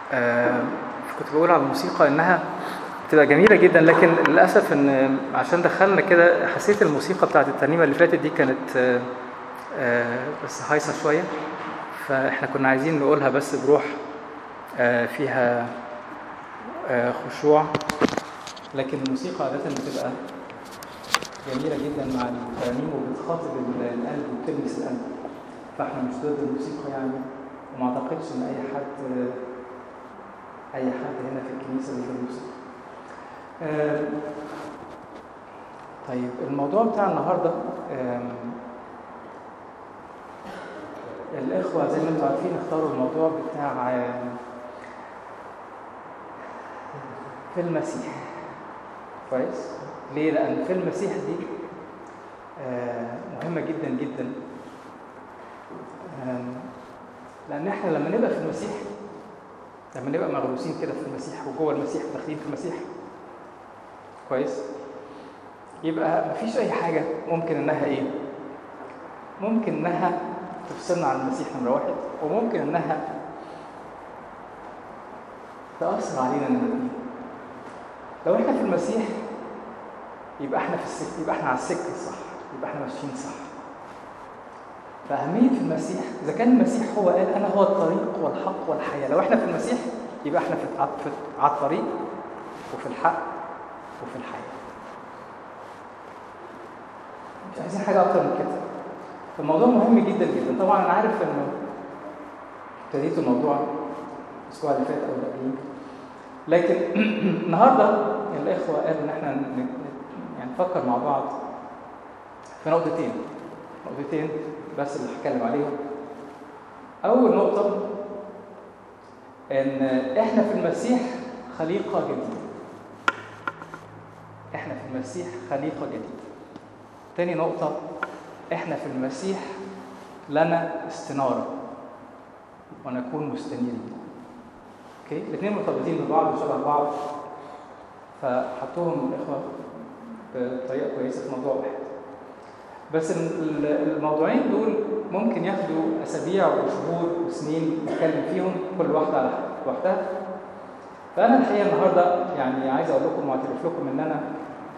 آه، كنت بقول على الموسيقى انها بتبقى جميلة جدا لكن للأسف ان عشان دخلنا كده حسيت الموسيقى بتاعت الترنيمة اللي فاتت دي كانت آه، آه، بس هايصة شوية فاحنا كنا عايزين نقولها بس بروح آه، فيها آه، خشوع لكن الموسيقى عادة بتبقى جميلة جدا مع الترانيم وبتخاطب القلب وبتلمس القلب فاحنا مش ضد الموسيقى يعني وما اعتقدش ان اي حد اي حد هنا في الكنيسه ضد الموسيقى آم، طيب الموضوع بتاع النهارده آم، الاخوه زي ما انتم عارفين اختاروا الموضوع بتاع آم، في المسيح كويس ليه لان في المسيح دي آه، مهمه جدا جدا آم، لان احنا لما نبقى في المسيح لما نبقى مغروسين كده في المسيح وجوه المسيح وداخلين في المسيح كويس يبقى مفيش اي حاجه ممكن انها ايه ممكن انها تفصلنا عن المسيح نمره واحد وممكن انها تاثر علينا نمره اتنين لو احنا في المسيح يبقى احنا في السكه يبقى احنا على السكه الصح يبقى احنا ماشيين صح فأهمية المسيح إذا كان المسيح هو قال أنا هو الطريق والحق والحياة لو إحنا في المسيح يبقى إحنا في في- على الطريق وفي الحق وفي الحياة مش عايزين حاجة أكتر من كده فالموضوع مهم جدا جدا طبعا أنا عارف إنه ابتديت الموضوع الأسبوع اللي فات أو اللي قبليه لكن النهارده الإخوة قالوا إن إحنا ن- ن- يعني نفكر مع بعض في نقطتين نقطتين بس اللي هتكلم عليهم أول نقطة إن إحنا في المسيح خليقة جديدة إحنا في المسيح خليقة جديدة تاني نقطة إحنا في المسيح لنا استنارة ونكون مستنيرين أوكي الاثنين مرتبطين ببعض وشبه بعض فحطوهم الإخوة بطريقة كويسة في موضوع واحد بس ال- ال- الموضوعين دول ممكن ياخدوا اسابيع وشهور وسنين نتكلم فيهم كل واحده على لوحدها فانا الحقيقه النهارده يعني عايز اقول لكم واعترف لكم ان انا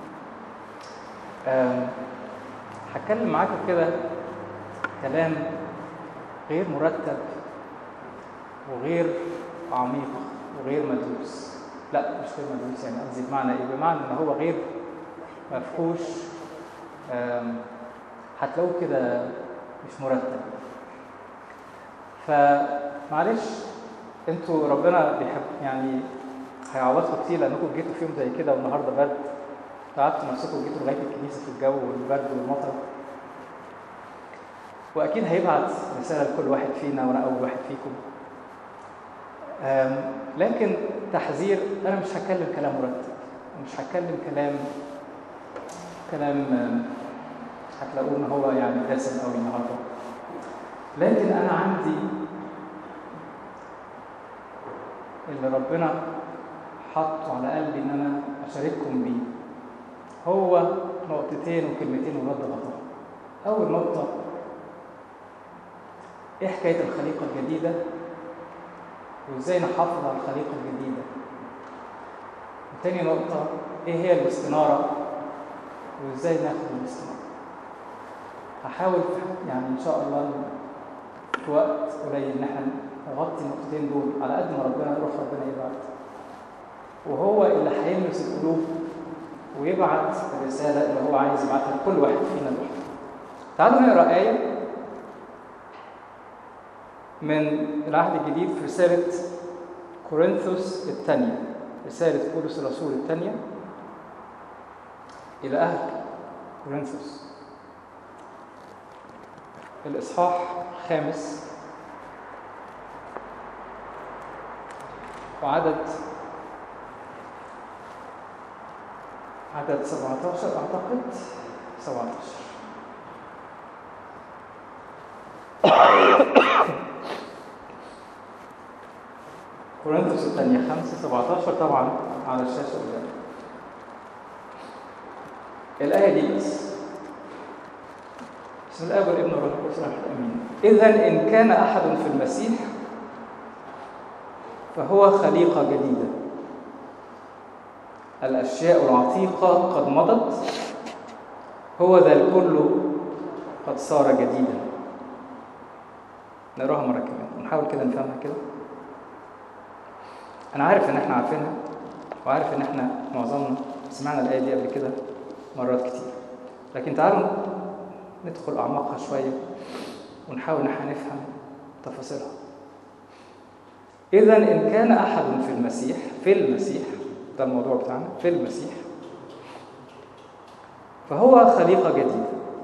آم، هتكلم معاكم كده كلام غير مرتب وغير عميق وغير مدروس لا مش غير مدروس يعني قصدي بمعنى ايه بمعنى ان هو غير مفهوش آم، هتلاقوه كده مش مرتب فمعلش انتوا ربنا بيحب يعني هيعوضكم كتير لانكم جيتوا في يوم زي كده والنهارده برد تعبتوا نفسكم وجيتوا لغايه الكنيسه في الجو والبرد والمطر واكيد هيبعت رساله لكل واحد فينا وانا اول واحد فيكم أم، لكن تحذير انا مش هتكلم كلام مرتب مش هتكلم كلام كلام أم، هتلاقوه ان هو يعني دسم قوي النهارده لكن انا عندي اللي ربنا حطه على قلبي ان انا اشارككم بيه هو نقطتين وكلمتين ورد غطاء اول نقطه ايه حكايه الخليقه الجديده وازاي نحافظ على الخليقه الجديده وتاني نقطه ايه هي الاستناره وازاي ناخد الاستناره هحاول في- يعني ان شاء الله في وقت قليل ان احنا نغطي النقطتين دول على قد ما ربنا روح ربنا يبعت وهو اللي هيلمس القلوب ويبعت الرساله اللي هو عايز يبعتها لكل واحد فينا لوحده. تعالوا نقرا ايه من العهد الجديد في رساله كورنثوس الثانيه رساله بولس الرسول الثانيه الى اهل كورنثوس الإصحاح الخامس وعدد عدد 17 أعتقد 17 كورنثوس الثانية 5 17 طبعا على الشاشة قدامك الآية دي بس بسم الله والابن والروح القدس الواحد امين اذا ان كان احد في المسيح فهو خليقة جديدة الأشياء العتيقة قد مضت هو ذا الكل قد صار جديدا نقراها مرة كمان ونحاول كده نفهمها كده أنا عارف إن إحنا عارفينها وعارف إن إحنا معظمنا سمعنا الآية دي قبل كده مرات كتير لكن تعالوا ندخل أعماقها شوية ونحاول إن إحنا نفهم تفاصيلها إذا إن كان أحد في المسيح في المسيح ده الموضوع بتاعنا في المسيح فهو خليقة جديدة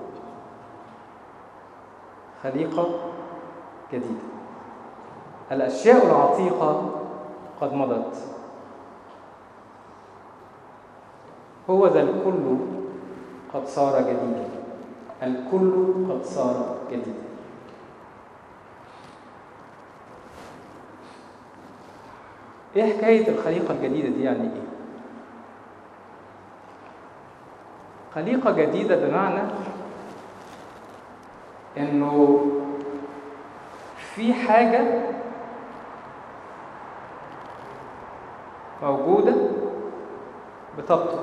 خليقة جديدة الأشياء العتيقة قد مضت هو ذا الكل قد صار جديدا الكل قد صار جديدا ايه حكاية الخليقة الجديدة دي يعني ايه؟ خليقة جديدة بمعنى انه في حاجة موجودة بتبطل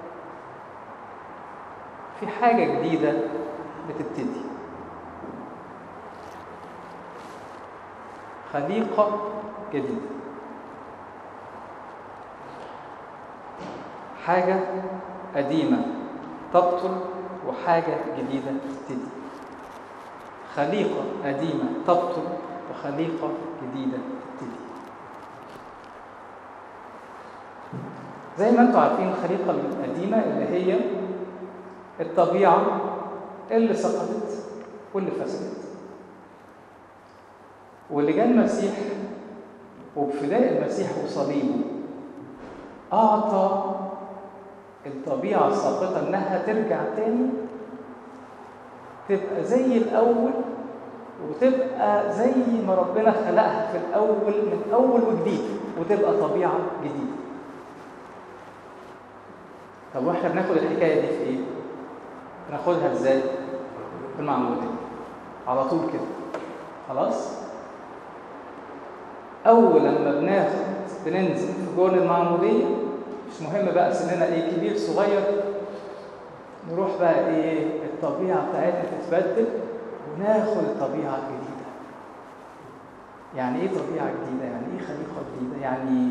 في حاجة جديدة بتبتدي خليقة جديدة حاجة قديمة تبطل وحاجة جديدة تبتدي خليقة قديمة تبطل وخليقة جديدة تبتدي زي ما انتم عارفين الخليقة القديمة اللي هي الطبيعة اللي سقطت واللي فسدت واللي جاء المسيح وبفداء المسيح وصليبه أعطى الطبيعة الساقطة إنها ترجع تاني تبقى زي الأول وتبقى زي ما ربنا خلقها في الأول من أول وجديد وتبقى طبيعة جديدة طب واحنا بناخد الحكاية دي في إيه؟ ناخدها إزاي؟ في المعمودية على طول كده خلاص؟ أول لما بناخد بننزل في جون المعمودية مش مهم بقى سننا ايه كبير صغير نروح بقى ايه الطبيعة بتاعتنا تتبدل وناخد الطبيعة الجديدة يعني ايه طبيعة جديدة يعني ايه خليقة جديدة يعني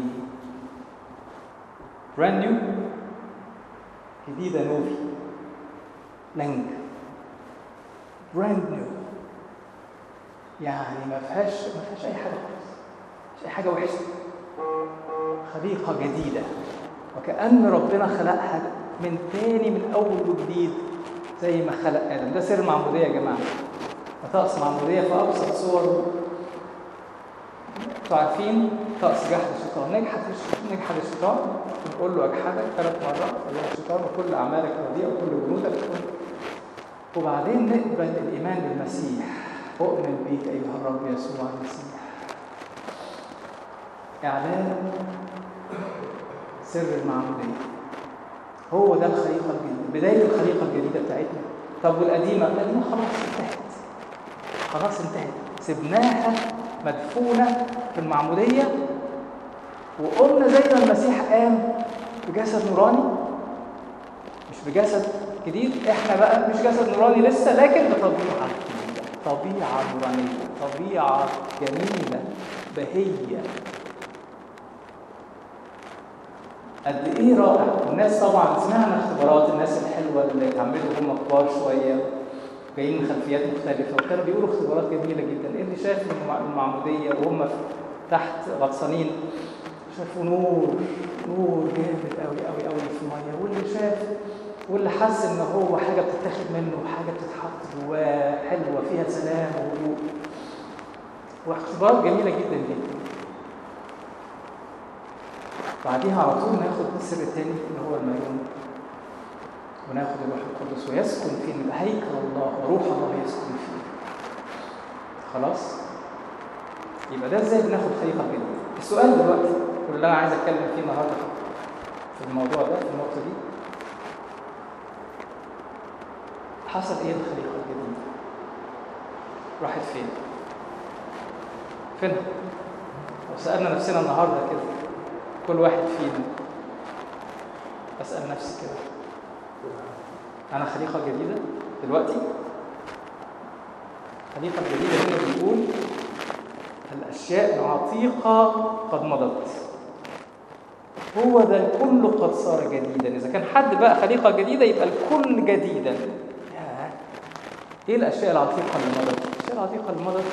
brand new جديدة نوفي لنج brand new يعني ما فيهاش ما فيهاش اي حاجة خالص مش اي حاجة وحشة خليقة جديدة وكأن ربنا خلقها من تاني من أول وجديد زي ما خلق آدم ده سر المعمودية يا جماعة طقس معمودية في أبسط صور انتوا عارفين طقس جحد الشيطان نجحت نجحد الشيطان نقول له أجحدك ثلاث مرات أيها الشيطان وكل أعمالك رديئة وكل جنودك وبعدين نقبل الإيمان بالمسيح أؤمن بيك أيها الرب يسوع المسيح إعلان سر المعمودية هو ده الخليقة الجديدة بداية الخليقة الجديدة بتاعتنا طب والقديمة القديمة خلاص انتهت خلاص انتهت سبناها مدفونة في المعمودية وقلنا زي ما المسيح قام بجسد نوراني مش بجسد جديد احنا بقى مش جسد نوراني لسه لكن بطبيعة جديدة طبيعة نورانية طبيعة جميلة بهية قد ايه رائع الناس طبعا سمعنا اختبارات الناس الحلوه اللي اتعملوا هم كبار شويه جايين من خلفيات مختلفه وكانوا بيقولوا اختبارات جميله جدا اللي شاف المعموديه وهم تحت غطسانين شافوا نور نور جامد قوي قوي قوي في الميه واللي شاف واللي حس ان هو حاجه بتتاخد منه وحاجه بتتحط جواه حلوه فيها سلام وهدوء واختبارات جميله جدا جدا بعديها على طول ناخد السر الثاني اللي هو الميرون وناخد الروح القدس ويسكن فينا يبقى هيكل الله وروح الله يسكن فيه خلاص يبقى ده ازاي بناخد خليقه جديده السؤال دلوقتي واللي انا عايز اتكلم فيه النهارده في الموضوع ده في النقطه دي حصل ايه الخليقه الجديده راحت فين فين لو سالنا نفسنا النهارده كده كل واحد فينا اسال نفسي كده انا خليقه جديده دلوقتي خليقه جديده هنا بيقول الاشياء العتيقه قد مضت هو ده الكل قد صار جديدا اذا كان حد بقى خليقه جديده يبقى الكل جديدا ياه. ايه الاشياء العتيقه اللي مضت الاشياء العتيقه اللي مضت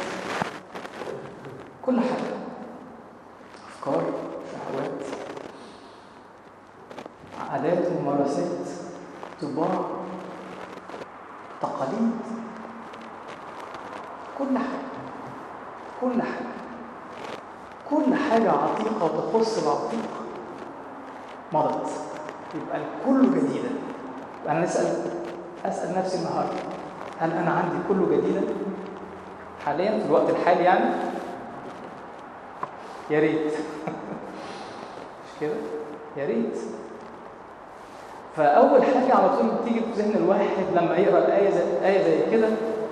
كل حاجه افكار شهوات عادات وممارسات طباع تقاليد كل حاجه كل حاجه كل حاجه عتيقه وتخص العتيق مضت يبقى الكل جديدا انا نسال اسال نفسي النهارده هل انا عندي كله جديدا حاليا في الوقت الحالي يعني يا ريت مش كده يا ريت فاول حاجه على طول بتيجي في ذهن الواحد لما يقرا الايه زي ايه زي كده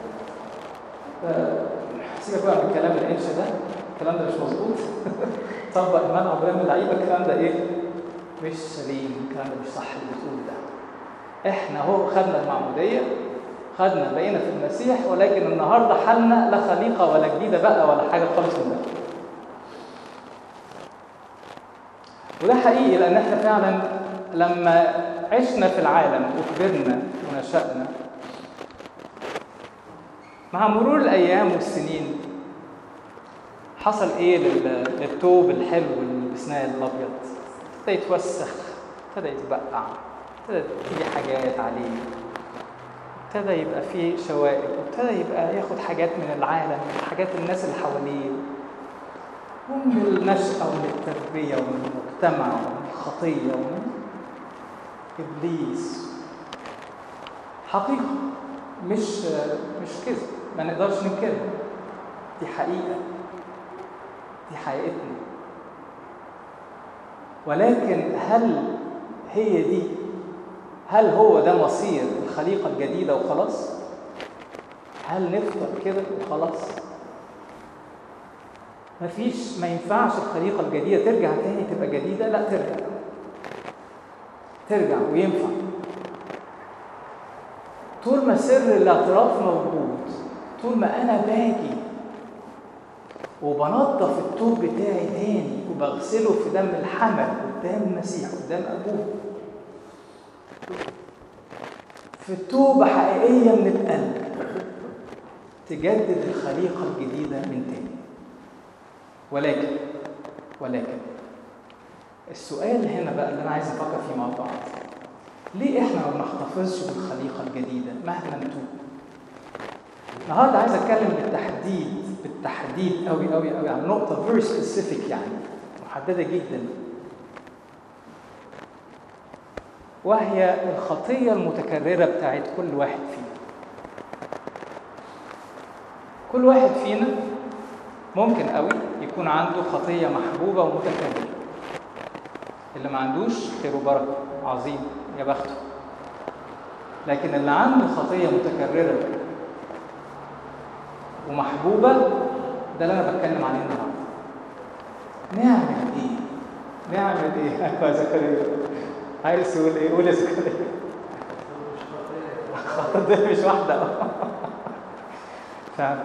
سيبك بقى من الكلام الانشا ده الكلام ده مش مظبوط طبق ايمان عبران اللعيبه الكلام ده ايه مش سليم الكلام ده مش صح اللي بتقول ده احنا اهو خدنا المعموديه خدنا بقينا في المسيح ولكن النهارده حالنا لا خليقه ولا جديده بقى ولا حاجه خالص من ده وده حقيقي لان احنا فعلا لما عشنا في العالم وكبرنا ونشأنا مع مرور الايام والسنين حصل ايه للثوب الحلو البسنان الابيض ابتدى يتوسخ ابتدى يتبقع ابتدى تيجي حاجات عليه ابتدى يبقى فيه شوائب ابتدى يبقى ياخد حاجات من العالم من حاجات الناس اللي حواليه ومن النشأة ومن التربية ومن المجتمع ومن الخطية ومن إبليس حقيقة مش مش كذب ما نقدرش ننكرها دي حقيقة دي حقيقتنا ولكن هل هي دي هل هو ده مصير الخليقة الجديدة وخلاص؟ هل نفضل كده وخلاص؟ مفيش ما ينفعش الخليقة الجديدة ترجع تاني تبقى جديدة لا ترجع ترجع وينفع طول ما سر الاعتراف موجود طول ما انا باجي وبنظف التوب بتاعي تاني وبغسله في دم الحمل قدام المسيح قدام ابوه في توبة حقيقية من القلب تجدد الخليقة الجديدة من تاني ولكن ولكن السؤال هنا بقى اللي انا عايز نفكر فيه مع بعض ليه احنا ما بنحتفظش بالخليقه الجديده مهما نتوب النهارده عايز اتكلم بالتحديد بالتحديد قوي قوي قوي عن نقطه فيري سبيسيفيك يعني محدده جدا وهي الخطيه المتكرره بتاعت كل واحد فينا كل واحد فينا ممكن قوي يكون عنده خطيه محبوبه ومتكرره اللي ما عندوش خير وبركه عظيم يا بخته لكن اللي عنده خطيه متكرره ومحبوبه ده اللي انا بتكلم عليه النهارده نعمل ايه نعمل ايه يا زكريا عايز تقول ايه قول يا زكريا خطيه مش واحده فعلا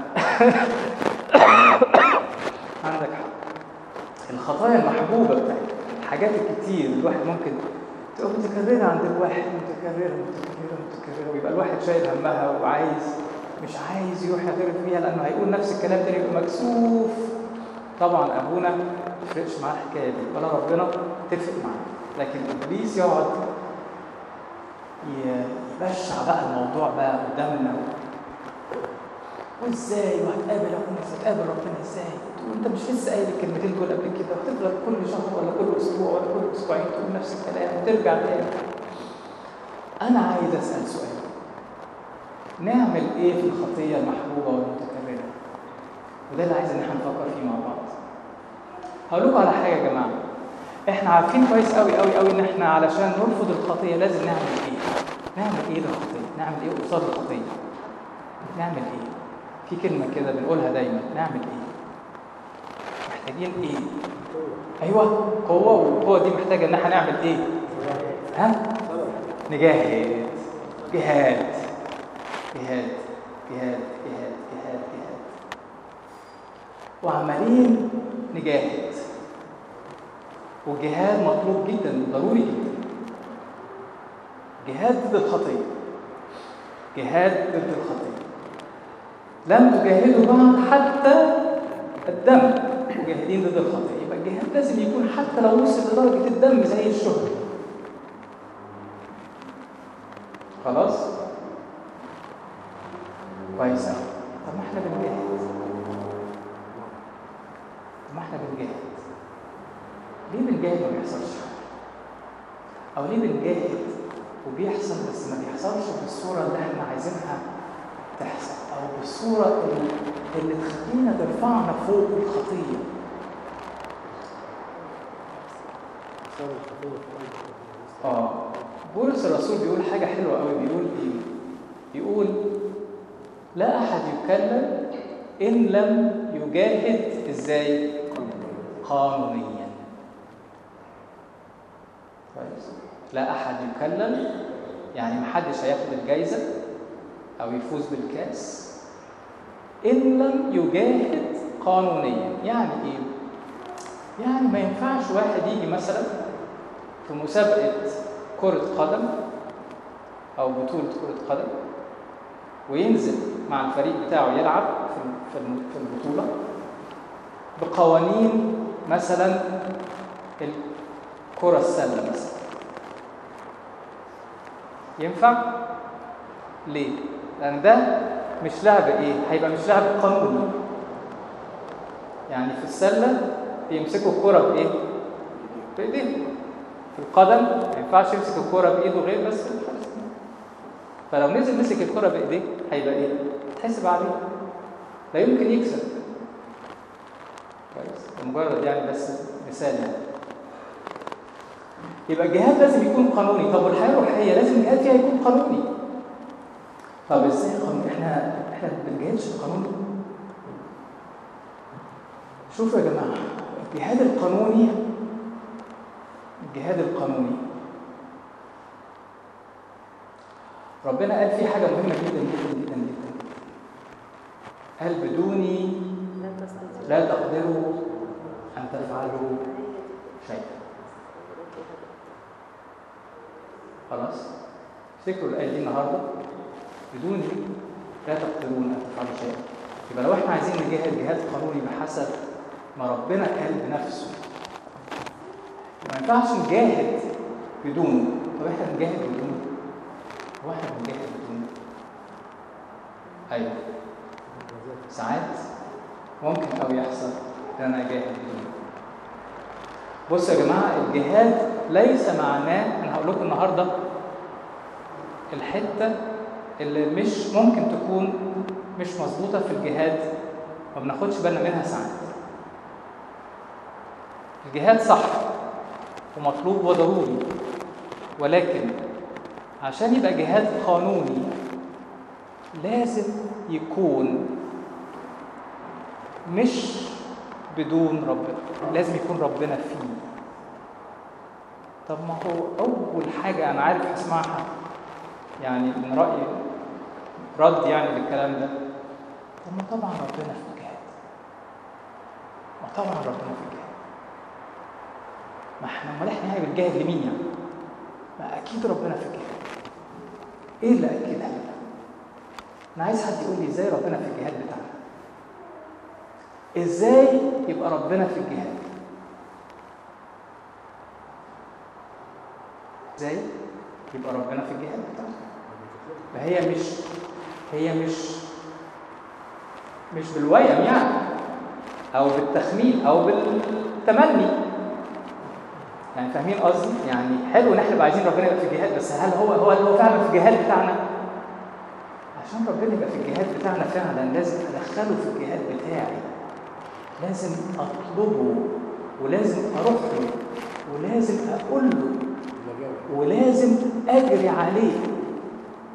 عندك حق الخطايا المحبوبه بتاعتك الحاجات الكتير الواحد ممكن تبقى متكررة عند الواحد متكررة متكررة متكررة ويبقى الواحد شايل همها وعايز مش عايز يروح يعترف فيها لأنه هيقول نفس الكلام تاني يبقى مكسوف طبعا أبونا ما يفرقش معاه الحكاية دي ولا ربنا تفرق معاه لكن إبليس يقعد يبشع بقى الموضوع بقى قدامنا وازاي وهتقابل ربنا هتقابل ربنا ازاي تقول انت مش لسه قايل الكلمتين دول قبل كده وتفضل كل شهر ولا كل اسبوع ولا كل اسبوعين تقول نفس الكلام وترجع تاني انا عايز اسال سؤال نعمل ايه في الخطيه المحبوبه والمتكرره وده اللي عايز ان احنا نفكر فيه مع بعض هقول لكم على حاجه يا جماعه احنا عارفين كويس قوي قوي قوي ان احنا علشان نرفض الخطيه لازم نعمل ايه نعمل ايه للخطيه نعمل ايه قصاد الخطيه نعمل ايه في كلمه كده بنقولها دايما نعمل ايه محتاجين ايه ايوه قوه والقوه دي محتاجه ان احنا نعمل ايه ها نجاهد جهاد جهاد جهاد جهاد جهاد جهاد وعمالين نجاهد والجهاد مطلوب جدا ضروري جدا جهاد ضد الخطيه جهاد ضد الخطيه لم تجاهدوا بعض حتى الدم مجاهدين ضد الخطيه يبقى الجهاد لازم يكون حتى لو وصل لدرجه الدم زي الشهره خلاص كويس قوي طب ما احنا بنجاهد طب ما احنا بنجاهد ليه بنجاهد ما بيحصلش او ليه بنجاهد وبيحصل بس ما بيحصلش بالصوره اللي احنا عايزينها تحصل او بالصوره اللي, اللي تخلينا ترفعنا فوق الخطيه اه بولس الرسول بيقول حاجه حلوه قوي بيقول ايه بيقول لا احد يكلم ان لم يجاهد ازاي قانونيا كويس لا احد يكلم يعني محدش هياخد الجايزه او يفوز بالكاس ان لم يجاهد قانونيا يعني ايه يعني ما ينفعش واحد يجي مثلا في مسابقه كره قدم او بطوله كره قدم وينزل مع الفريق بتاعه يلعب في في البطوله بقوانين مثلا الكره السله مثلا ينفع ليه لان ده مش لعب ايه هيبقى مش لعب قانوني يعني في السله بيمسكوا الكره بايه بايديهم في القدم ما ينفعش يمسك الكره بايده غير بس الحارس فلو نزل مسك الكره بايديه هيبقى ايه تحسب عليه لا يمكن يكسب كويس مجرد يعني بس مثال يعني يبقى الجهاد لازم يكون قانوني طب والحياه الروحيه لازم الجهاد فيها يكون قانوني طب ازاي قانوني احنا احنا ما بنجاهدش قانوني شوفوا يا جماعه الجهاد القانوني الجهاد القانوني ربنا قال فيه حاجه مهمه جدا جدا جدا جدا قال بدوني لا تقدروا ان تفعلوا شيئا خلاص افتكروا الايه دي النهارده بدوني لا تقدرون ان تفعلوا شيئا يبقى لو احنا عايزين نجاهد جهاد قانوني بحسب ما ربنا قال بنفسه ما ينفعش نجاهد بدونه طب احنا نجاهد بدونه هو احنا بنجاهد بدونه ايوه ساعات ممكن قوي يحصل ان انا اجاهد بدونه بصوا يا جماعه الجهاد ليس معناه انا هقول لكم النهارده الحته اللي مش ممكن تكون مش مظبوطه في الجهاد ما بناخدش بالنا منها ساعات الجهاد صح ومطلوب وضروري ولكن عشان يبقى جهاد قانوني لازم يكون مش بدون ربنا لازم يكون ربنا فيه طب ما هو اول حاجه انا عارف اسمعها يعني من رايي رد يعني للكلام ده طب ما طبعا ربنا في الجهاد ما طبعا ربنا في الجهاد ما احنا امال احنا يعني بنجاهد لمين يعني ما اكيد ربنا في الجهاد ايه اللي اكدها لنا انا عايز حد يقول لي ازاي ربنا في الجهاد بتاعنا ازاي يبقى ربنا في الجهاد ازاي يبقى ربنا في الجهاد بتاعنا فهي مش هي مش مش بالويم يعني او بالتخمين او بالتمني يعني فاهمين قصدي يعني حلو ان احنا نبقى عايزين ربنا يبقى في الجهاد بس هل هو هو هو فعلا في الجهاد بتاعنا عشان ربنا يبقى في الجهاد بتاعنا فعلا لازم ادخله في الجهاد بتاعي لازم اطلبه ولازم اروح له ولازم اقول له ولازم اجري عليه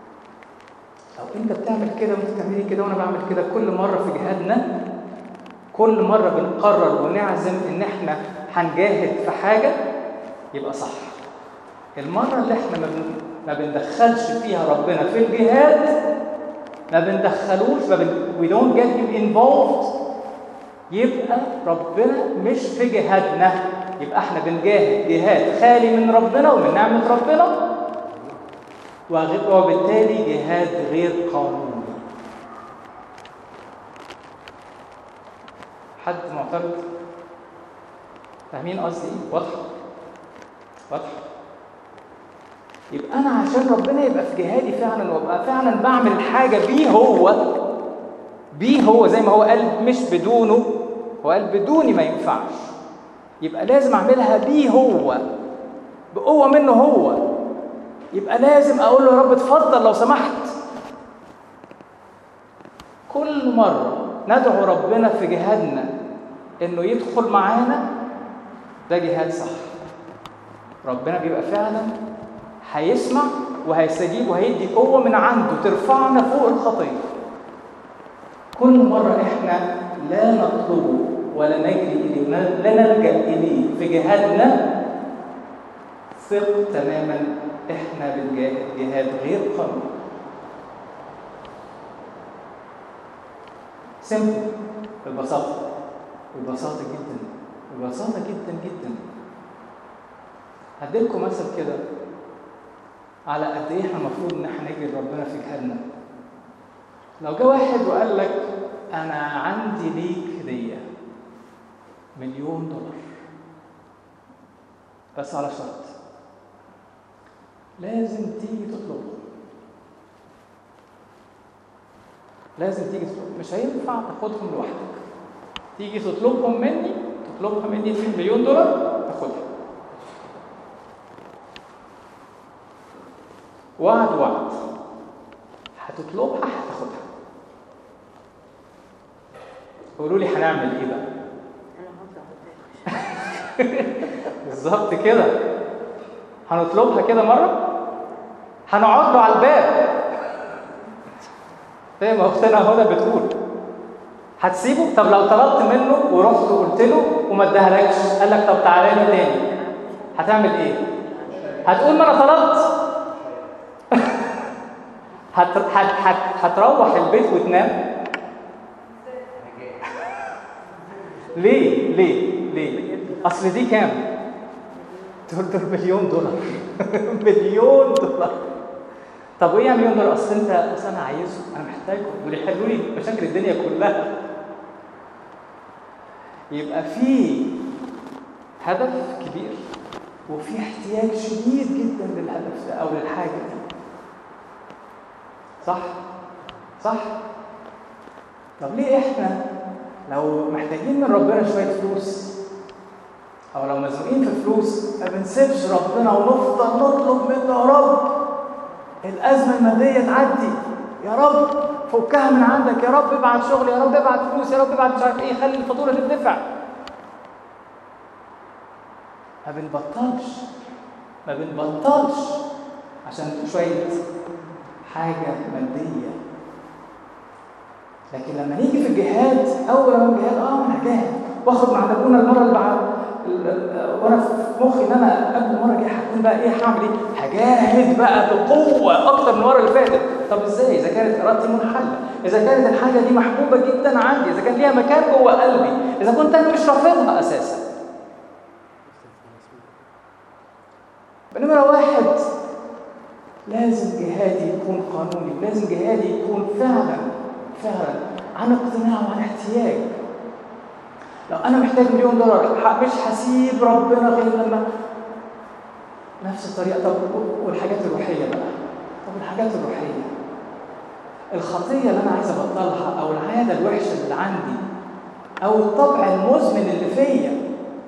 لو انت بتعمل كده وانت بتعملي كده وانا بعمل كده كل مره في جهادنا كل مرة بنقرر ونعزم إن إحنا هنجاهد في حاجة يبقى صح المرة اللي إحنا ما, بن... ما بندخلش فيها ربنا في الجهاد ما بندخلوش ما بن... we don't get him involved يبقى ربنا مش في جهادنا يبقى احنا بنجاهد جهاد خالي من ربنا ومن نعمة ربنا وبالتالي جهاد غير قانوني حد معترض فاهمين قصدي ايه واضحه واضحه يبقى انا عشان ربنا يبقى في جهادي فعلا وابقى فعلا بعمل الحاجه بيه هو بيه هو زي ما هو قال مش بدونه هو قال بدوني ما ينفعش يبقى لازم اعملها بيه هو بقوه منه هو يبقى لازم اقول له يا رب اتفضل لو سمحت كل مره ندعو ربنا في جهادنا انه يدخل معانا ده جهاد صح ربنا بيبقى فعلا هيسمع وهيستجيب وهيدي قوة من عنده ترفعنا فوق الخطية كل مرة احنا لا نطلبه ولا نجري إليه لا نلجأ إليه في جهادنا ثق تماما احنا بنجاهد جهاد غير قانوني سمبل ببساطة ببساطة جدا ببساطة جدا جدا هديلكم مثل كده على قد ايه احنا المفروض ان احنا نجري ربنا في جهادنا لو جه واحد وقال لك انا عندي ليك هدية مليون دولار بس على شرط لازم تيجي تطلبهم لازم تيجي تطلبهم مش هينفع تاخدهم لوحدك تيجي تطلبهم مني تطلبها مني في مليون دولار تاخدها وعد وعد هتطلبها هتاخدها قولوا لي هنعمل ايه بقى بالظبط كده هنطلبها كده مره هنقعد له على الباب زي ما اختنا هدى بتقول هتسيبه طب لو طلبت منه ورحت وقلت له وما اداهالكش قال لك طب تعالى لي تاني هتعمل ايه هتقول ما انا طلبت هت... هت... هت... هتروح البيت وتنام ليه ليه ليه اصل دي كام دول دول مليون دولار مليون دولار طب وايه يا مليون دولار اصل انت اصل انا عايزه انا محتاجه دول يحلوا لي مشاكل الدنيا كلها يبقى في هدف كبير وفي احتياج شديد جدا للهدف ده او للحاجه دي صح صح طب ليه احنا لو محتاجين من ربنا شويه فلوس او لو مزنوقين في فلوس ما بنسيبش ربنا ونفضل نطلب منه يا رب الازمه الماديه تعدي يا رب فكها من عندك يا رب ابعت شغل يا رب ابعت فلوس يا رب ابعت مش عارف ايه خلي الفاتوره تدفع ما بنبطلش ما بنبطلش عشان شويه حاجه ماديه لكن لما نيجي في الجهاد اول ما الجهاد اه انا هجاهد واخد مع ابونا المره اللي بعد وانا في مخي ان انا قبل المره الجايه هكون بقى ايه هعمل ايه؟ هجاهد بقى بقوه اكتر من المره اللي فاتت، طب ازاي؟ اذا كانت ارادتي منحله، اذا كانت الحاجه دي محبوبه جدا عندي، اذا كان ليها مكان جوه قلبي، اذا كنت انا مش رافضها اساسا. بنمرة واحد لازم جهادي يكون قانوني، لازم جهادي يكون فعلا فعلا عن اقتناع وعن احتياج. لو انا محتاج مليون دولار مش هسيب ربنا غير لما نفس الطريقه طب والحاجات الروحيه بقى طب الحاجات الروحيه الخطيه اللي انا عايز ابطلها او العاده الوحشه اللي عندي او الطبع المزمن اللي فيا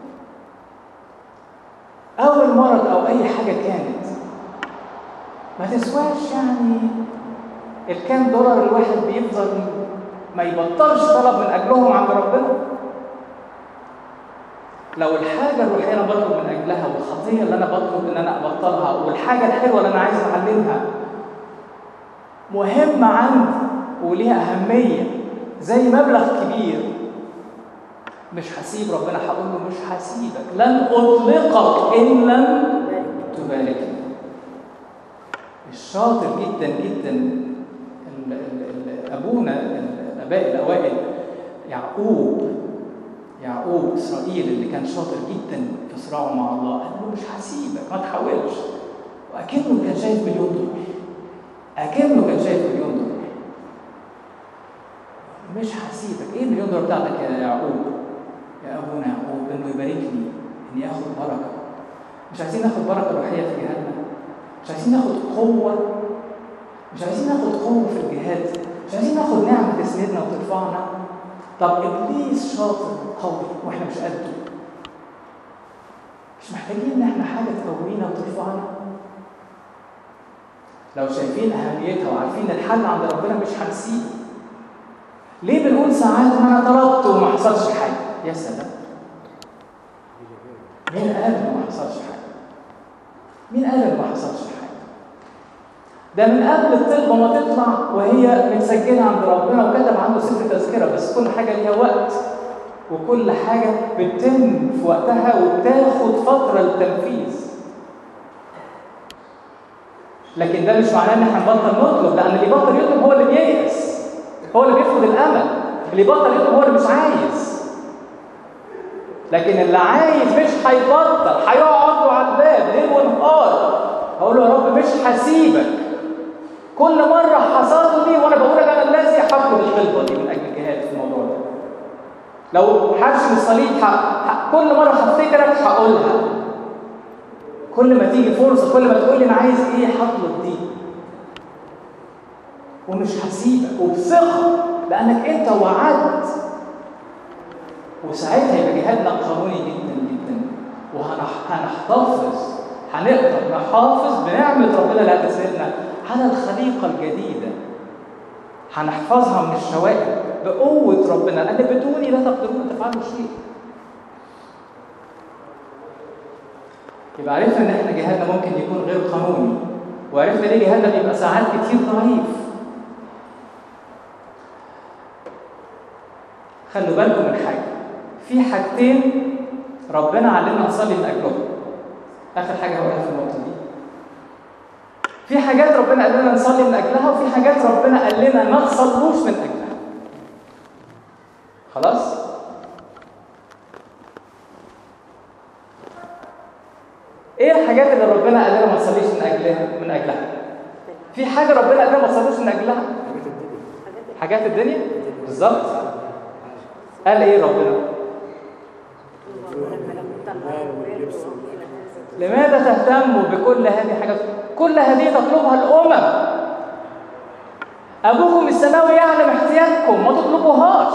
او المرض او اي حاجه كانت ما تسواش يعني الكام دولار الواحد بيفضل ما يبطلش طلب من اجلهم عند ربنا لو الحاجة الروحية أنا بطلب من أجلها والخطية اللي أنا بطلب إن أنا أبطلها والحاجة الحلوة اللي أنا عايز أتعلمها مهمة عندي وليها أهمية زي مبلغ كبير مش هسيب ربنا هقول له مش هسيبك لن اطلقك ان لم تباركني الشاطر جدا جدا ال- ال- ال- ابونا الاباء الاوائل يعقوب يعقوب اسرائيل اللي كان شاطر جدا في صراعه مع الله قال له مش هسيبك ما تحاولش واكنه كان شايف مليون دولار اكنه كان شايف مليون دولار مش هسيبك ايه المليون دولار بتاعتك يا يعقوب يا ابونا يعقوب انه يباركني اني اخد بركه مش عايزين ناخد بركه روحيه في جهادنا مش عايزين ناخد قوه مش عايزين ناخد قوه في الجهاد مش عايزين ناخد نعمه تسندنا وترفعنا طب ابليس شاطر وقوي واحنا مش قده مش محتاجين ان احنا حاجه تقوينا وترفعنا لو شايفين اهميتها وعارفين الحل عند ربنا مش هنسيبه ليه بنقول ساعات ما انا طلبت وما حصلش حاجه يا سلام مين قال ان ما حصلش حاجه مين قال ان ما حصلش حاجه ده من قبل الطلبه ما تطلع وهي متسجله عند ربنا وكتب عنده سفر تذكره بس كل حاجه ليها وقت وكل حاجه بتتم في وقتها وبتاخد فتره للتنفيذ لكن ده مش معناه ان احنا نبطل نطلب لان اللي يبطل يطلب هو اللي بييأس هو اللي بيفقد الامل اللي يبطل يطلب هو اللي مش عايز لكن اللي عايز مش هيبطل هيقعد له على الباب ليل ونهار اقول له يا رب مش هسيبك كل مره حصل لي وانا بقول لك انا الذي هطلب الطلبه دي من اجل الجهاد في الموضوع ده لو حرش الصليب ح... ح... كل مره هفتكرك هقولها كل ما تيجي فرصه كل ما تقول لي انا عايز ايه هطلب دي ومش هسيبك وبثقه لانك انت وعدت وساعتها يبقى جهادنا قانوني جدا جدا وهنحتفظ هنقدر نحافظ بنعمه ربنا اللي هتسندنا على الخليقه الجديده هنحفظها من الشوائب بقوه ربنا لان بدوني لا تقدرون تفعلوا شيء يبقى عرفنا ان احنا جهادنا ممكن يكون غير قانوني وعرفنا ليه جهادنا بيبقى ساعات كتير ضعيف خلوا بالكم من حاجه في حاجتين ربنا علمنا نصلي من اجلهم اخر حاجه هقولها في النقطه دي في حاجات ربنا قال لنا نصلي من اجلها وفي حاجات ربنا قال لنا ما تصلوش من اجلها خلاص ايه الحاجات اللي ربنا قال لنا ما تصليش من اجلها من اجلها في حاجه ربنا قال لنا ما تصلوش من اجلها حاجات الدنيا بالظبط قال ايه ربنا لماذا تهتموا بكل هذه الحاجات كل هذه تطلبها الامم ابوكم السماوي يعلم احتياجكم ما تطلبوهاش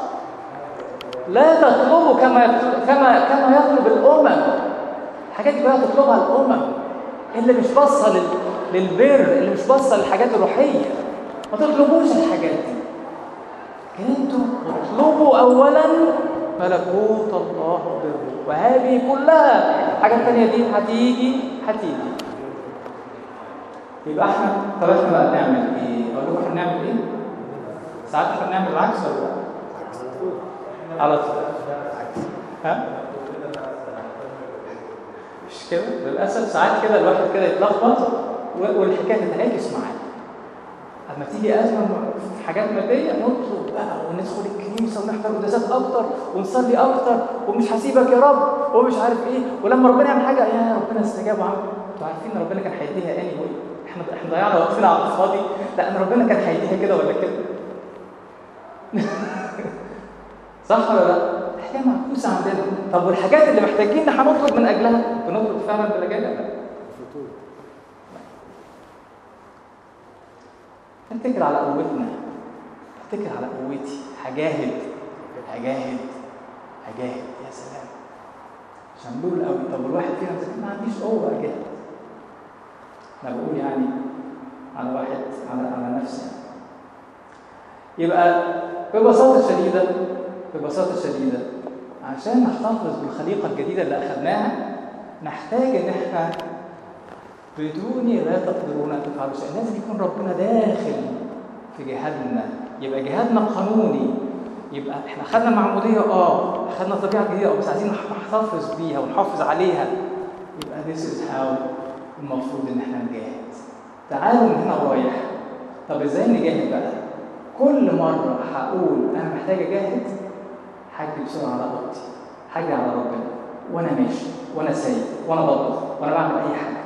لا تطلبوا كما كما كما يطلب الامم الحاجات دي كلها تطلبها الامم اللي مش باصه لل... للبر اللي مش باصه للحاجات الروحيه ما تطلبوش الحاجات دي لكن انتوا اطلبوا اولا ملكوت الله وبره وهذه كلها الحاجات الثانيه دي هتيجي هتيجي يبقى احنا طب احنا بقى نعمل ايه؟ اقول لكم احنا نعمل ايه؟ ساعات احنا بنعمل العكس ولا لا؟ على طول ها؟ مش كده؟ للاسف ساعات كده الواحد كده يتلخبط والحكايه تتعكس معاه اما تيجي ازمه في حاجات ماديه نطلب بقى وندخل الكنيسه ونحضر قداسات اكتر ونصلي اكتر ومش هسيبك يا رب ومش عارف ايه ولما ربنا يعمل حاجه يا ربنا استجاب وعمل انتوا عارفين ان ربنا كان هيديها اني anyway. احنا احنا ضيعنا وقتنا على الفاضي لان ربنا كان هيديها كده ولا كده صح ولا لا؟ الحكايه معكوسه عندنا طب والحاجات اللي محتاجين هنطلب من اجلها بنطلب فعلا بلجاجه لا اتكل على قوتنا اتكل على قوتي هجاهد هجاهد هجاهد يا سلام شملول قوي طب الواحد فينا ما عنديش قوه اجاهد انا بقول يعني على واحد على على نفسي يبقى ببساطه شديده ببساطه شديده عشان نحتفظ بالخليقه الجديده اللي اخذناها نحتاج ان احنا بدوني لا تقدرون ان تفعلوا شيئا لازم يكون ربنا داخل في جهادنا يبقى جهادنا قانوني يبقى احنا خدنا المعموديه اه خدنا طبيعه جديده بس عايزين نحتفظ بيها ونحافظ عليها يبقى this is how المفروض ان احنا نجاهد تعالوا من هنا ورايح طب ازاي نجاهد بقى كل مره هقول انا محتاج اجاهد هجري بسرعه على اوضتي هجري على ربنا وانا ماشي وانا سايق وانا بطبخ وانا بعمل اي حاجه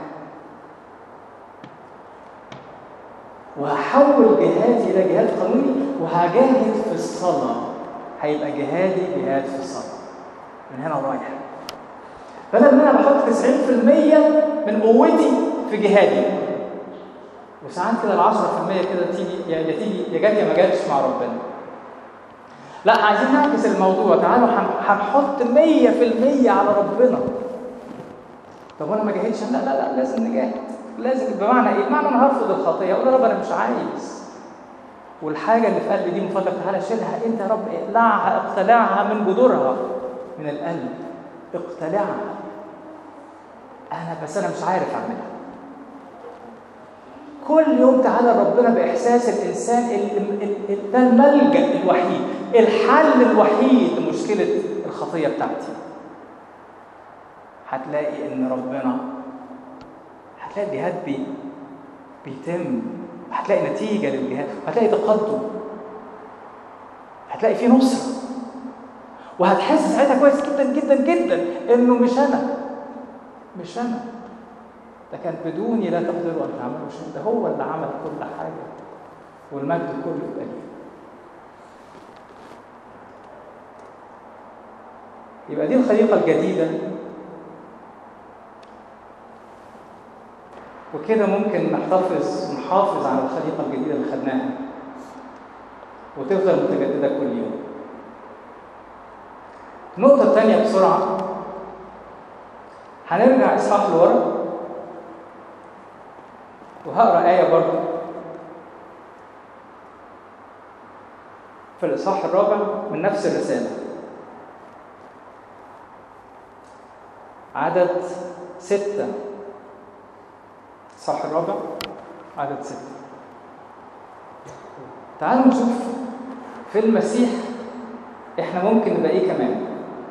وهحول جهادي الى جهاد قانوني وهجاهد في الصلاه هيبقى جهادي جهاد في الصلاه من هنا ورايح بدل ما انا بحط 90% من قوتي في جهادي وساعات كده ال 10% كده تيجي يا تيجي يا جت يا ما جاتش مع ربنا لا عايزين نعكس الموضوع تعالوا هنحط 100% على ربنا طب وانا ما جاهدش لا لا لا لازم نجاهد لازم بمعنى ايه؟ بمعنى انا هرفض الخطيه اقول يا رب انا مش عايز والحاجه اللي في قلبي دي من فضلك تعالى شيلها انت يا رب اقلعها اقتلعها من جذورها من القلب اقتلعها انا بس انا مش عارف اعملها كل يوم تعالى ربنا باحساس الانسان ده الملجا الوحيد الحل الوحيد لمشكله الخطيه بتاعتي هتلاقي ان ربنا هتلاقي الجهاد بي بيتم هتلاقي نتيجة للجهاد هتلاقي تقدم هتلاقي فيه نصرة وهتحس ساعتها كويس جدا جدا جدا انه مش انا مش انا ده كان بدوني لا تقدروا ان تعملوا شيء ده هو اللي عمل كل حاجة والمجد كله يبقى ليه يبقى دي الخليقة الجديدة وكده ممكن نحتفظ ونحافظ على الخليقة الجديدة اللي خدناها وتفضل متجددة كل يوم النقطة الثانية بسرعة هنرجع إصحاح لورا وهقرا آية برضه في الإصحاح الرابع من نفس الرسالة عدد ستة الصح الرابع عدد ستة تعالوا نشوف في المسيح احنا ممكن نبقى ايه كمان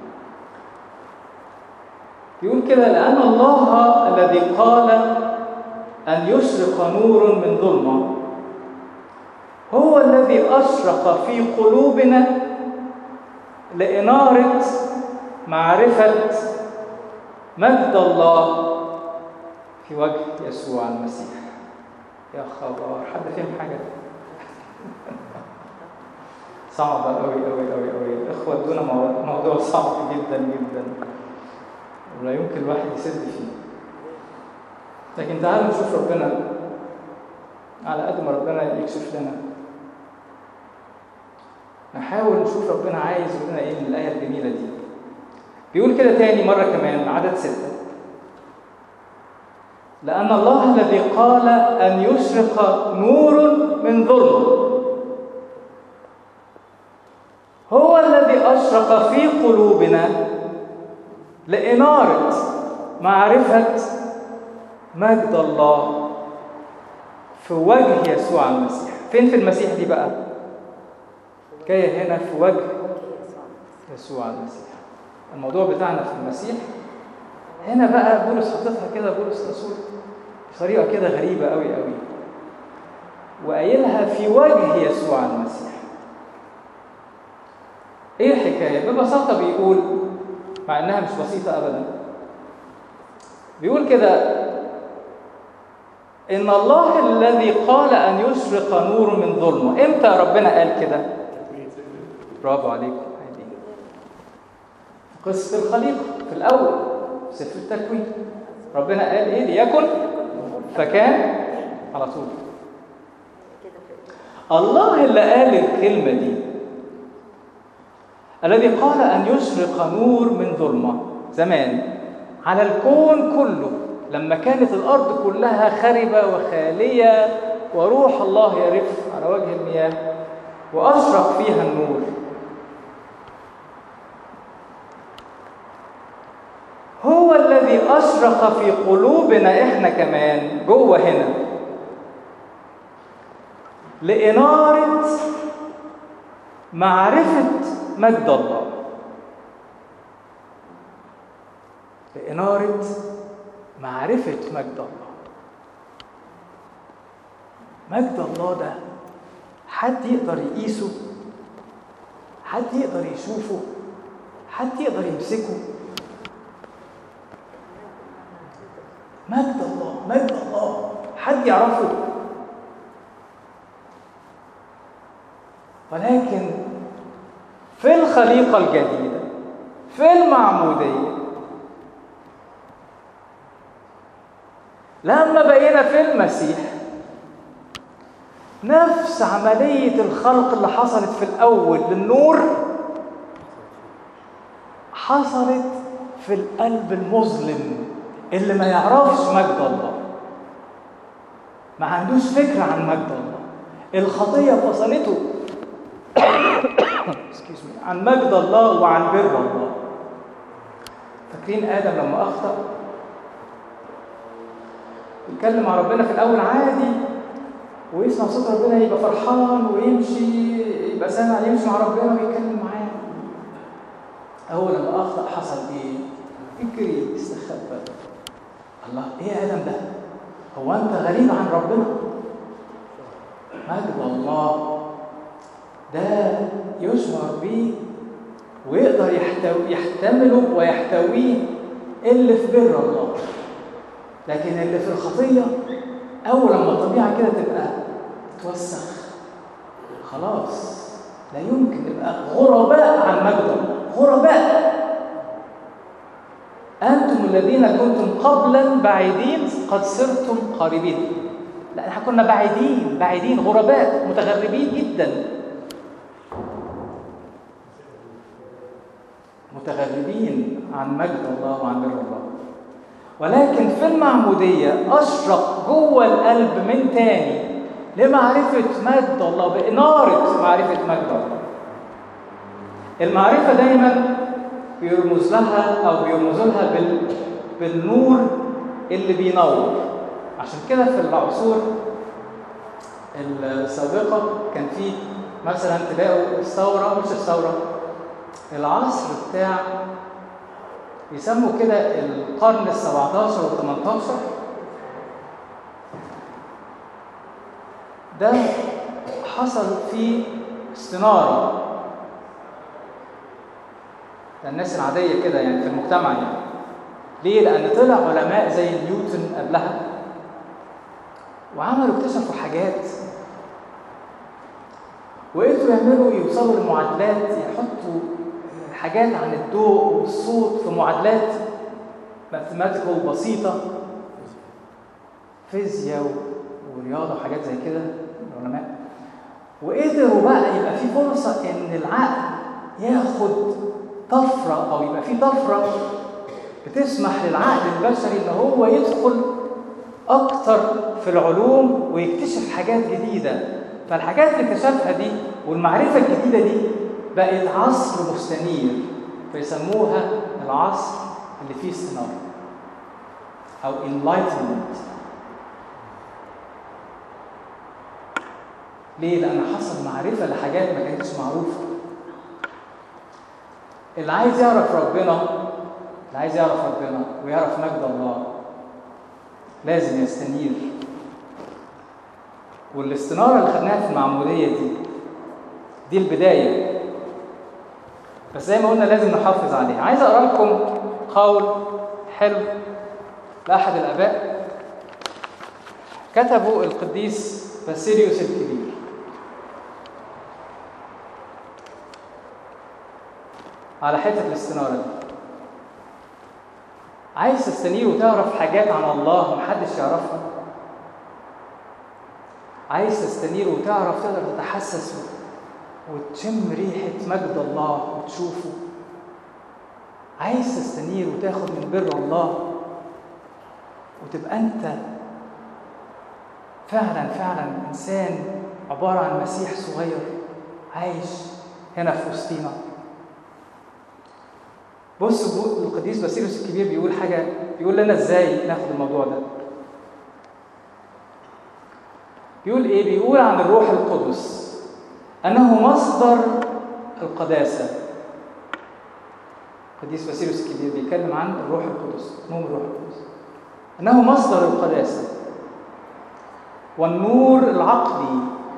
يقول كده لأن الله الذي قال أن يشرق نور من ظلمة هو الذي أشرق في قلوبنا لإنارة معرفة مجد الله في وجه يسوع المسيح يا خبر حد فهم حاجة صعبة أوي أوي أوي أوي الإخوة ادونا موضوع صعب جدا جدا ولا يمكن الواحد يسد فيه لكن تعالوا نشوف ربنا على قد ما ربنا يكشف لنا نحاول نشوف ربنا عايز يقول لنا ايه من الآية الجميلة دي بيقول كده تاني مرة كمان عدد ستة لأن الله الذي قال أن يشرق نور من ظلمة هو الذي أشرق في قلوبنا لإنارة معرفة مجد الله في وجه يسوع المسيح فين في المسيح دي بقى جاية هنا في وجه يسوع المسيح الموضوع بتاعنا في المسيح هنا بقى بولس حاططها كده بولس رسول بطريقه كده غريبه قوي قوي وقايلها في وجه يسوع المسيح ايه الحكايه ببساطه بيقول مع انها مش بسيطه ابدا بيقول كده ان الله الذي قال ان يشرق نور من ظلمه امتى ربنا قال كده برافو عليكم قصه الخليقه في الاول سفر التكوين ربنا قال ايه ليكن فكان على طول الله اللي قال الكلمه دي الذي قال ان يشرق نور من ظلمه زمان على الكون كله لما كانت الارض كلها خربه وخاليه وروح الله يرف على وجه المياه واشرق فيها النور هو الذي أشرق في قلوبنا إحنا كمان جوه هنا لإنارة معرفة مجد الله بإنارة معرفة مجد الله مجد الله ده حد يقدر يقيسه حد يقدر يشوفه حد يقدر يمسكه مجد الله مجد الله حد يعرفه ولكن في الخليقة الجديدة في المعمودية لما بقينا في المسيح نفس عملية الخلق اللي حصلت في الأول للنور حصلت في القلب المظلم اللي ما يعرفش مجد الله ما عندوش فكرة عن مجد الله الخطية فصلته عن مجد الله وعن بر الله فاكرين آدم لما أخطأ يتكلم مع ربنا في الأول عادي ويسمع صوت ربنا يبقى فرحان ويمشي يبقى سامع يمشي مع ربنا ويتكلم معاه أول لما أخطأ حصل إيه؟ يجري يستخبى الله إيه يا آدم ده؟ هو أنت غريب عن ربنا؟ مجد الله ده يشعر بيه ويقدر يحتوي يحتمله ويحتويه اللي في بر الله لكن اللي في الخطيه اول لما الطبيعه كده تبقى توسخ خلاص لا يمكن نبقى غرباء عن مجد الله غرباء انتم الذين كنتم قبلا بعيدين قد صرتم قريبين لا احنا كنا بعيدين بعيدين غرباء متغربين جدا متغربين عن مجد الله وعن بر الله ولكن في المعمودية أشرق جوه القلب من تاني لمعرفة مجد الله بإنارة معرفة مجد الله المعرفة دايما بيرمز لها أو بيرمزوا لها بال... بالنور اللي بينور عشان كده في العصور السابقة كان في مثلا تلاقوا الثورة مش الثورة العصر بتاع يسموا كده القرن ال 17 وال 18 ده حصل فيه استنارة للناس العادية كده يعني في المجتمع يعني ليه؟ لأن طلع علماء زي نيوتن قبلها وعملوا اكتشفوا حاجات وقدروا يعملوا يوصلوا لمعادلات يحطوا حاجات عن الضوء والصوت في معادلات ماثيماتيكال بسيطة فيزياء ورياضة وحاجات زي كده العلماء وقدروا بقى يبقى في فرصة إن العقل ياخد طفرة أو يبقى في طفرة بتسمح للعقل البشري إن هو يدخل أكتر في العلوم ويكتشف حاجات جديدة فالحاجات اللي اكتشفها دي والمعرفة الجديدة دي بقت عصر مستنير فيسموها العصر اللي فيه استنارة أو enlightenment ليه؟ لأن حصل معرفة لحاجات ما كانتش معروفة اللي عايز يعرف ربنا اللي عايز يعرف ربنا ويعرف مجد الله لازم يستنير والاستنارة اللي خدناها في المعمودية دي دي البداية بس زي ما قلنا لازم نحافظ عليها عايز اقرا لكم قول حلو لاحد الاباء كتبه القديس باسيليوس الكبير على حته الاستناره دي عايز تستنير وتعرف حاجات عن الله محدش يعرفها عايز تستنير وتعرف تقدر تتحسس وتشم ريحة مجد الله وتشوفه عايز تستنير وتاخد من بر الله وتبقى أنت فعلا فعلا إنسان عبارة عن مسيح صغير عايش هنا في وسطينا بص القديس باسيلوس الكبير بيقول حاجة بيقول لنا ازاي ناخد الموضوع ده بيقول ايه بيقول عن الروح القدس انه مصدر القداسه حديث باسيلوس الكبير بيتكلم عن الروح القدس نوم الروح القدس انه مصدر القداسه والنور العقلي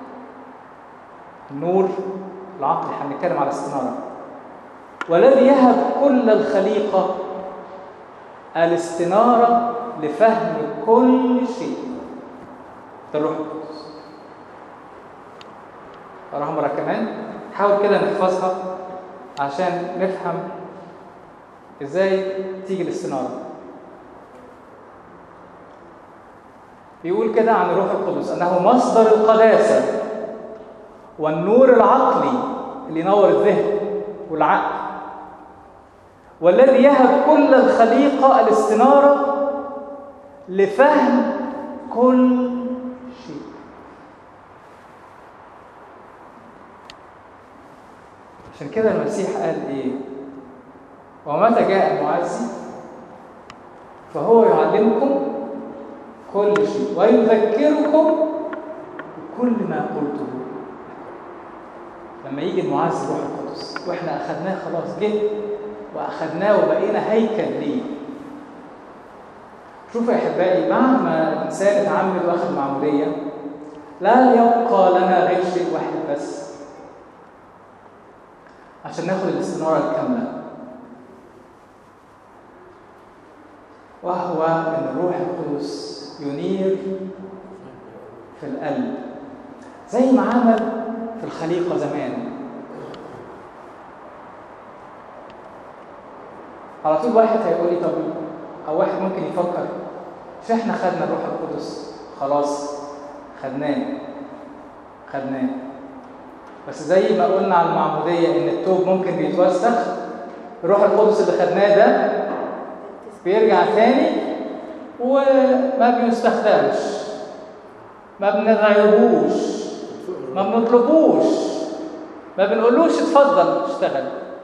النور العقلي احنا بنتكلم على استناره والذي يهب كل الخليقه الاستناره لفهم كل شيء ده الروح القدس أراها مرة كمان حاول كده نحفظها عشان نفهم ازاي تيجي الاستنارة بيقول كده عن الروح القدس انه مصدر القداسة والنور العقلي اللي ينور الذهن والعقل والذي يهب كل الخليقة الاستنارة لفهم كل شيء عشان كده المسيح قال ايه ومتى جاء المعزي فهو يعلمكم كل شيء ويذكركم بكل ما قلته لما يجي المعزي روح القدس واحنا اخذناه خلاص جه واخذناه وبقينا هيكل ليه شوفوا يا احبائي مهما الانسان اتعمد واخذ معموديه لا يبقى لنا غير شيء واحد بس عشان ناخد الاستناره الكامله وهو ان الروح القدس ينير في القلب زي ما عمل في الخليقه زمان على طول واحد هيقول لي طب او واحد ممكن يفكر مش احنا خدنا الروح القدس خلاص خدناه خدناه بس زي ما قلنا على المعموديه ان التوب ممكن بيتوسخ الروح القدس اللي خدناه ده بيرجع تاني وما بيستخدمش ما بنغيرهوش ما بنطلبوش ما بنقولوش اتفضل اشتغل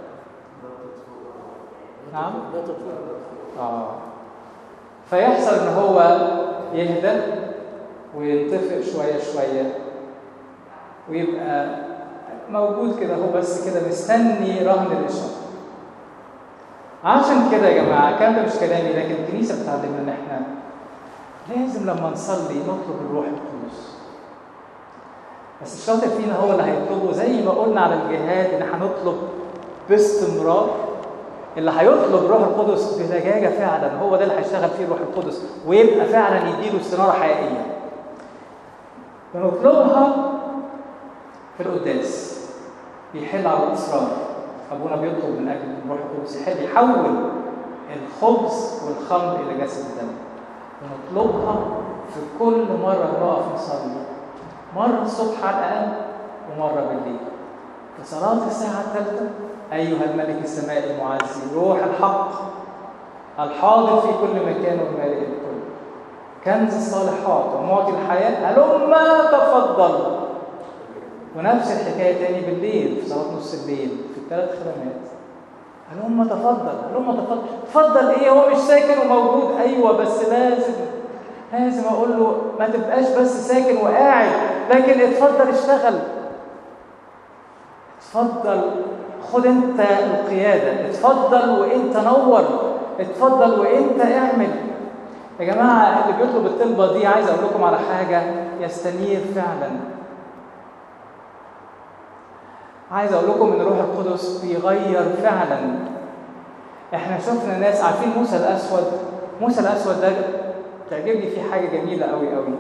نعم اه فيحصل ان هو يهدى وينطفئ شويه شويه ويبقى موجود كده هو بس كده مستني رهن الاشاره عشان كده يا جماعه الكلام ده مش كلامي لكن الكنيسه بتعلمنا ان احنا لازم لما نصلي نطلب الروح القدس بس الشاطر فينا هو اللي هيطلبه زي ما قلنا على الجهاد ان هنطلب باستمرار اللي هيطلب روح القدس بلجاجه فعلا هو ده اللي هيشتغل فيه روح القدس ويبقى فعلا يديله استناره حقيقيه بنطلبها في القداس بيحل على الاسرار ابونا بيطلب من اجل الروح القدس يحل يحول الخبز والخمر الى جسد الدم ونطلبها في كل مره نقف نصلي مره الصبح على الاقل ومره بالليل في صلاه الساعه الثالثه ايها الملك السمائي المعزي روح الحق الحاضر في كل مكان ومالئ الكل كنز الصالحات ومعطي الحياه هلما تفضل ونفس الحكايه تاني بالليل في صلاه نص الليل في الثلاث خدمات هلما تفضل هلما تفضل تفضل ايه هو مش ساكن وموجود ايوه بس لازم لازم اقول له ما تبقاش بس ساكن وقاعد لكن اتفضل اشتغل اتفضل خد انت القياده اتفضل وانت نور اتفضل وانت اعمل يا جماعه اللي بيطلب الطلبه دي عايز اقول لكم على حاجه يستنير فعلا عايز اقول لكم ان الروح القدس بيغير فعلا احنا شفنا ناس عارفين موسى الاسود موسى الاسود ده تعجبني فيه حاجه جميله قوي قوي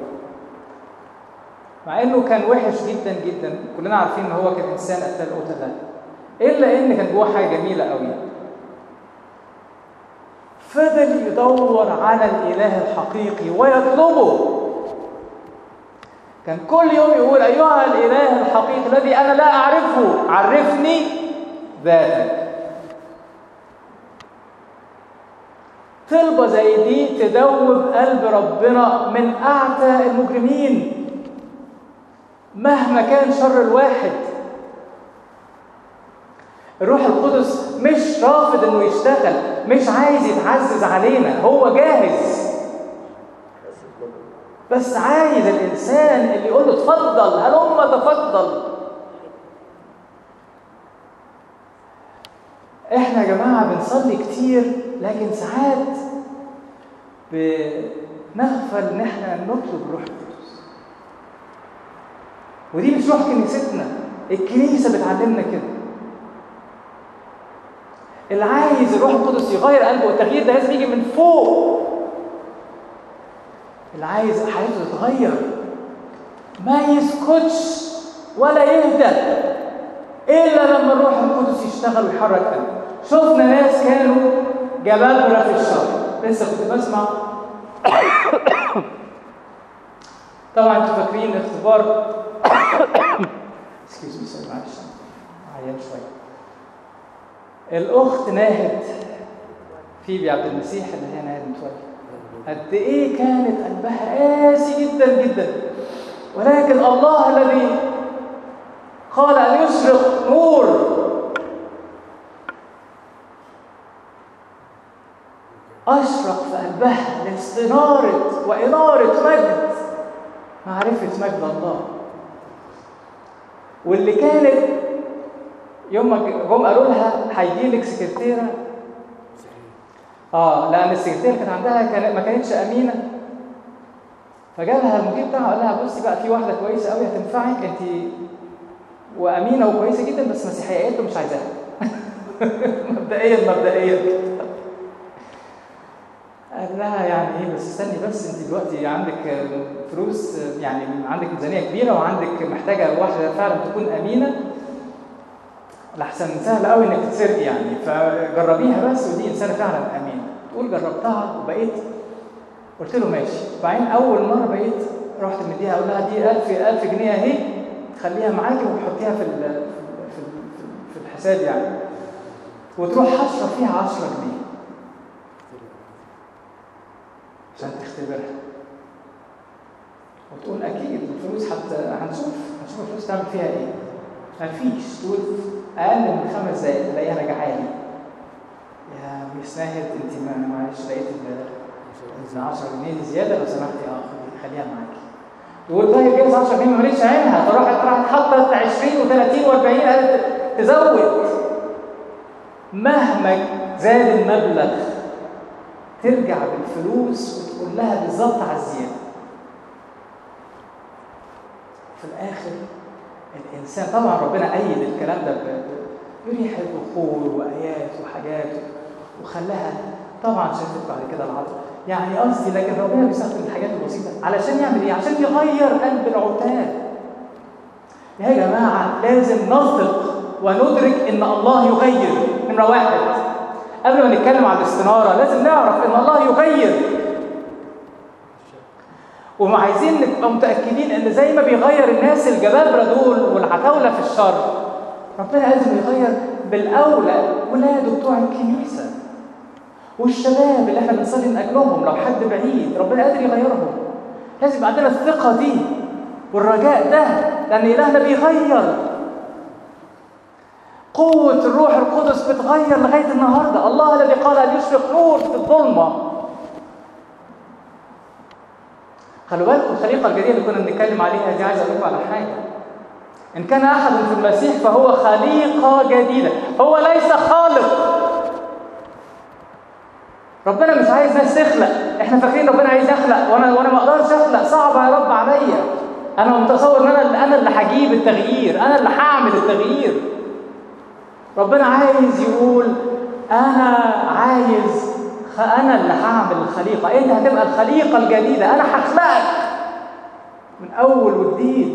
مع انه كان وحش جدا جدا كلنا عارفين ان هو كان انسان قتال قتله الا ان كان جواه حاجه جميله قوي فضل يدور على الاله الحقيقي ويطلبه كان كل يوم يقول ايها الاله الحقيقي الذي انا لا اعرفه عرفني ذاتك طلبة زي دي تدوب قلب ربنا من أعتى المجرمين مهما كان شر الواحد الروح القدس مش رافض انه يشتغل مش عايز يتعزز علينا هو جاهز بس عايز الانسان اللي يقول له اتفضل هلم تفضل احنا يا جماعه بنصلي كتير لكن ساعات بنغفل ان احنا نطلب روح القدس ودي مش روح كنيستنا الكنيسه بتعلمنا كده اللي عايز الروح القدس يغير قلبه والتغيير ده لازم يجي من فوق اللي عايز حياته تتغير ما يسكتش ولا يهدى الا لما الروح القدس يشتغل ويحرك قلبه شفنا ناس كانوا جبابره في الشر لسه كنت بسمع طبعا انتوا فاكرين اختبار اسكيوز مي سوري معلش عيان شويه الاخت ناهد فيبي عبد المسيح اللي هي ناهد متولي قد ايه كانت قلبها قاسي جدا جدا ولكن الله الذي قال ان يشرق نور اشرق في قلبها لاستناره واناره مجد معرفه مجد الله واللي كانت يوم ما جم قالوا لها هيجي لك سكرتيره اه لان السكرتيره كانت عندها كان ما كانتش امينه فجابها المدير بتاعها قال لها بصي بقى في واحده كويسه قوي هتنفعك انت وامينه وكويسه جدا بس مسيحيه قالت له مش عايزاها مبدئيا مبدئيا قال لها يعني ايه بس استني بس انت دلوقتي عندك فلوس يعني عندك ميزانيه كبيره وعندك محتاجه واحده فعلا تكون امينه لحسن سهل قوي انك تتسرقي يعني فجربيها بس ودي انسانه فعلا امينه تقول جربتها وبقيت قلت له ماشي وبعدين اول مره بقيت رحت مديها اقول لها دي 1000 1000 جنيه اهي خليها معاكي وحطيها في في في الحساب يعني وتروح حشره فيها 10 جنيه عشان تختبرها وتقول اكيد الفلوس حتى هنشوف هنشوف الفلوس تعمل فيها ايه مفيش تقول اقل من خمس دقايق تلاقيها راجعه لي يا مس ناهد انت معلش لقيت ال 10 جنيه دي زياده لو سمحتي اه خليها معاكي تقول طيب جايز 10 جنيه ما ماليش عينها فراحت راحت حطت 20 و30 و40 قالت تزود مهما زاد المبلغ ترجع بالفلوس وتقول لها بالظبط على الزياده في الاخر الانسان طبعا ربنا ايد الكلام ده بريح البخور وايات وحاجات وخلاها طبعا شافت بعد كده العطف يعني قصدي لكن ربنا بيستخدم الحاجات البسيطه علشان يعمل ايه؟ عشان يغير قلب العتاد يا جماعه لازم نصدق وندرك ان الله يغير نمره واحد قبل ما نتكلم عن الاستناره لازم نعرف ان الله يغير وعايزين نبقى متاكدين ان زي ما بيغير الناس الجبابره دول والعتاوله في الشر ربنا لازم يغير بالاولى ولاده بتوع الكنيسه والشباب اللي احنا بنصلي من اجلهم لو حد بعيد ربنا قادر يغيرهم لازم يبقى عندنا الثقه دي والرجاء ده لان الهنا بيغير قوة الروح القدس بتغير لغاية النهاردة الله الذي قال أن يشرق نور في الظلمة خلوا بالكم الخليقة الجديدة اللي كنا بنتكلم عليها دي عايز أقول لكم على حاجة إن كان أحد في المسيح فهو خليقة جديدة هو ليس خالق ربنا مش عايز ناس تخلق احنا فاكرين ربنا عايز يخلق وانا وانا ما اقدرش اخلق صعب يا رب عليا انا متصور ان انا انا اللي هجيب التغيير انا اللي هعمل التغيير ربنا عايز يقول انا عايز انا اللي هعمل الخليقه انت هتبقى الخليقه الجديده انا هخلقك من اول وجديد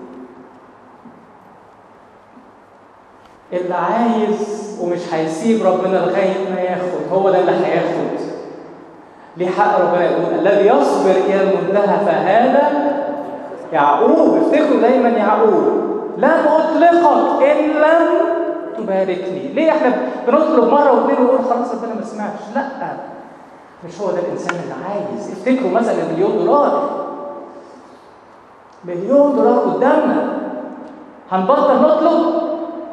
اللي عايز ومش هيسيب ربنا لغايه ما ياخد هو ده اللي هياخد ليه حق ربنا يقول الذي يصبر الى المنتهى فهذا يعقوب افتكروا دايما يعقوب لن اطلقك ان لم تباركني ليه احنا بنطلب مره واثنين ونقول خلاص ربنا ما سمعش لا مش هو ده الانسان اللي عايز افتكروا مثلا مليون دولار مليون دولار قدامنا هنبطل نطلب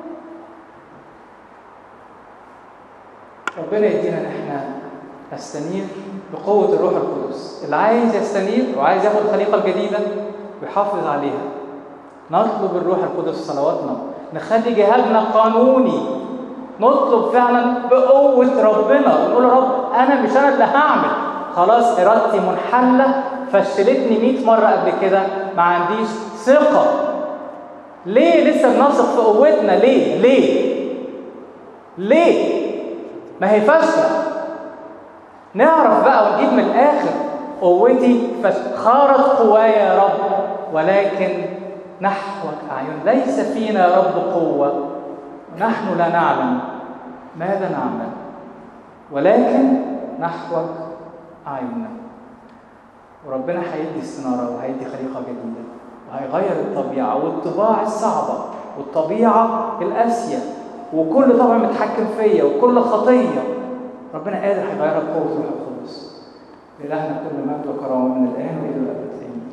ربنا يدينا ان احنا نستنير بقوة الروح القدس اللي عايز يستنير وعايز ياخد الخليقة الجديدة ويحافظ عليها نطلب الروح القدس في صلواتنا نخلي جهادنا قانوني نطلب فعلا بقوة ربنا ونقول يا رب أنا مش أنا اللي هعمل خلاص إرادتي منحلة فشلتني 100 مرة قبل كده ما عنديش ثقة ليه لسه بنثق في قوتنا ليه ليه ليه ما هي فاشلة نعرف بقى ونجيب من الآخر قوتي خارت قواي يا رب ولكن نحوك أعين ليس فينا يا رب قوة ونحن لا نعلم ماذا نعمل ولكن نحوك أعيننا وربنا هيدي استنارة وهيدي خليقة جديدة وهيغير الطبيعة والطباع الصعبة والطبيعة القاسية وكل طبع متحكم فيا وكل خطية ربنا قادر هيغيرها بقوة روح القدس لإلهنا كل مجد وكرامة من الآن وإلى الأبد آمين